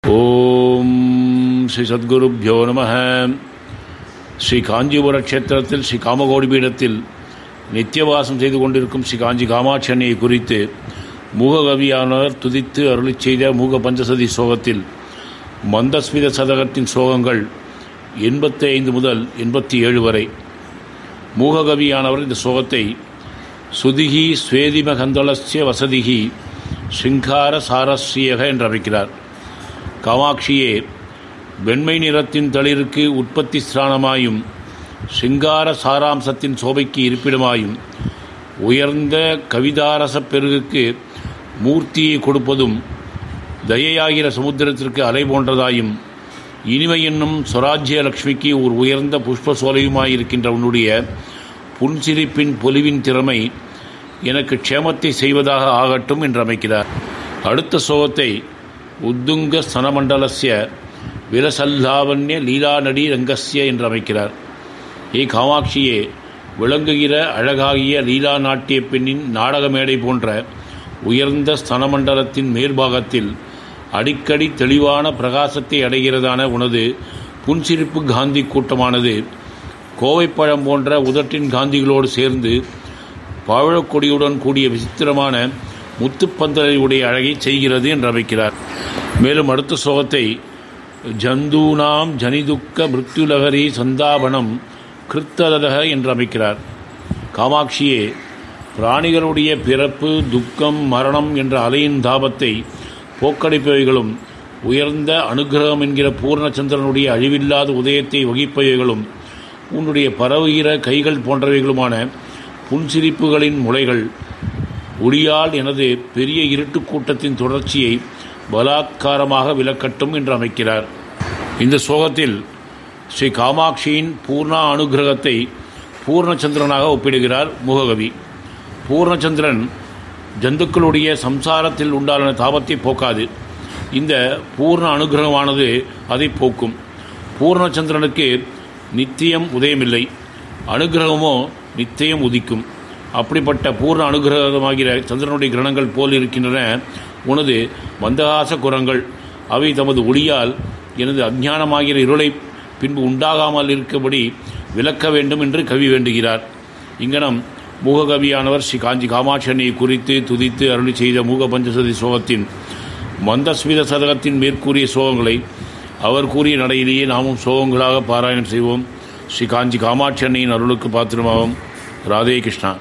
ஓம் ஸ்ரீ சத்குருப்யோ நம ஸ்ரீ காஞ்சிபுர க்ஷேத்திரத்தில் ஸ்ரீ காமகோடி பீடத்தில் நித்தியவாசம் செய்து கொண்டிருக்கும் ஸ்ரீ காஞ்சி காமாட்சி அன்னையை குறித்து மூககவியானவர் துதித்து அருளிச் செய்த மூக பஞ்சசதி சோகத்தில் மந்தஸ்மித சதகத்தின் சோகங்கள் எண்பத்தி ஐந்து முதல் எண்பத்தி ஏழு வரை மூககவியானவர் இந்த சோகத்தை சுதிகி ஸ்வேதிமகந்தளஸ்ய வசதிகி சிங்கார சாரஸ்யக என்று அமைக்கிறார் காமாட்சியே வெண்மை நிறத்தின் தளிருக்கு உற்பத்தி ஸ்தானமாயும் சிங்கார சாராம்சத்தின் சோபைக்கு இருப்பிடமாயும் உயர்ந்த கவிதாரசப் பெருகுக்கு மூர்த்தியை கொடுப்பதும் தயையாகிற சமுத்திரத்திற்கு அலை போன்றதாயும் இனிமை என்னும் சொராஜ்ய லக்ஷ்மிக்கு ஒரு உயர்ந்த புஷ்ப சோலையுமாயிருக்கின்ற உன்னுடைய புன்சிரிப்பின் பொலிவின் திறமை எனக்கு க்ஷேமத்தை செய்வதாக ஆகட்டும் என்று அமைக்கிறார் அடுத்த சோகத்தை உத்துங்க ஸ்தனமண்டலஸ்ய விரசல்லாவண்ய லீலாநடி ரங்கஸ்ய என்று அமைக்கிறார் ஏ காமாட்சியே விளங்குகிற அழகாகிய லீலா நாட்டிய பெண்ணின் நாடக மேடை போன்ற உயர்ந்த ஸ்தனமண்டலத்தின் மேற்பாகத்தில் அடிக்கடி தெளிவான பிரகாசத்தை அடைகிறதான உனது புன்சிரிப்பு காந்தி கூட்டமானது கோவைப்பழம் போன்ற உதட்டின் காந்திகளோடு சேர்ந்து பவழக்கொடியுடன் கூடிய விசித்திரமான முத்துப்பந்தலை உடைய அழகை செய்கிறது என்று அமைக்கிறார் மேலும் அடுத்த சோகத்தை ஜந்தூனாம் ஜனிதுக்க மிருத்யுலகரி சந்தாபனம் கிருத்ததக என்று அமைக்கிறார் காமாட்சியே பிராணிகளுடைய பிறப்பு துக்கம் மரணம் என்ற அலையின் தாபத்தை போக்கடிப்பவைகளும் உயர்ந்த அனுகிரகம் என்கிற பூர்ணச்சந்திரனுடைய அழிவில்லாத உதயத்தை வகிப்பவைகளும் உன்னுடைய பரவுகிற கைகள் போன்றவைகளுமான புன்சிரிப்புகளின் முளைகள் ஒளியால் எனது பெரிய இருட்டு கூட்டத்தின் தொடர்ச்சியை பலாத்காரமாக விலக்கட்டும் என்று அமைக்கிறார் இந்த சோகத்தில் ஸ்ரீ காமாட்சியின் பூர்ணா அனுகிரகத்தை பூர்ணச்சந்திரனாக ஒப்பிடுகிறார் முககவி பூர்ணச்சந்திரன் ஜந்துக்களுடைய சம்சாரத்தில் உண்டான தாபத்தை போக்காது இந்த பூர்ண அனுகிரகமானது அதை போக்கும் பூர்ணச்சந்திரனுக்கு நித்தியம் உதயமில்லை அனுகிரகமோ நித்தியம் உதிக்கும் அப்படிப்பட்ட பூர்ண அனுகிரகமாகிற சந்திரனுடைய கிரணங்கள் போல் இருக்கின்றன உனது மந்தகாச குரங்கள் அவை தமது ஒளியால் எனது அஜ்ஞானமாகிற இருளை பின்பு உண்டாகாமல் இருக்கபடி விளக்க வேண்டும் என்று கவி வேண்டுகிறார் இங்கனம் மூககவியானவர் ஸ்ரீ காஞ்சி காமாட்சி அன்னையை குறித்து துதித்து அருளி செய்த மூக பஞ்சசதி சோகத்தின் மந்தஸ்மித சதகத்தின் மேற்கூறிய சோகங்களை அவர் கூறிய நடையிலேயே நாமும் சோகங்களாக பாராயணம் செய்வோம் ஸ்ரீ காஞ்சி காமாட்சி அன்னையின் அருளுக்கு பாத்திரமாகும் ராதே கிருஷ்ணா